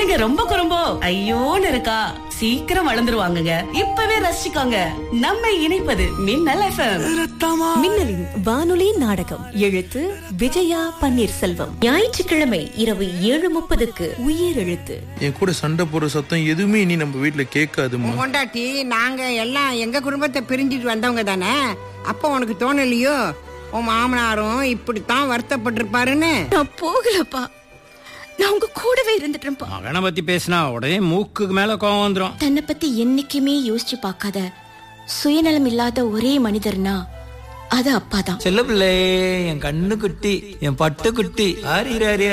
என்னங்க ரொம்ப குறும்போ ஐயோன்னு இருக்கா சீக்கிரம் வளர்ந்துருவாங்கங்க இப்பவே ரசிச்சுக்கோங்க நம்மை இணைப்பது மின்னல் எஃப்எம் மின்னலின் வானொலி நாடகம் எழுத்து விஜயா பன்னீர்செல்வம் ஞாயிற்றுக்கிழமை இரவு ஏழு முப்பதுக்கு உயிர் எழுத்து என் கூட சண்டை போடுற சத்தம் எதுவுமே இனி நம்ம வீட்ல கேட்காதுமா கொண்டாட்டி நாங்க எல்லாம் எங்க குடும்பத்தை பிரிஞ்சுட்டு வந்தவங்க தானே அப்ப உனக்கு தோணலையோ உன் மாமனாரும் இப்படித்தான் வருத்தப்பட்டிருப்பாருன்னு நான் போகலப்பா நான் உங்க கூடவே இருந்துட்டேன்ப்பா மகனை பத்தி பேசினா உடனே மூக்குக்கு மேல கோவம் வந்துரும் தன்னை பத்தி என்னைக்குமே யோசிச்சு பார்க்காத சுயநலம் இல்லாத ஒரே மனிதர்னா அது அப்பாதான் செல்ல பிள்ளை என் கண்ணு குட்டி என் பட்டு குட்டி ஆரி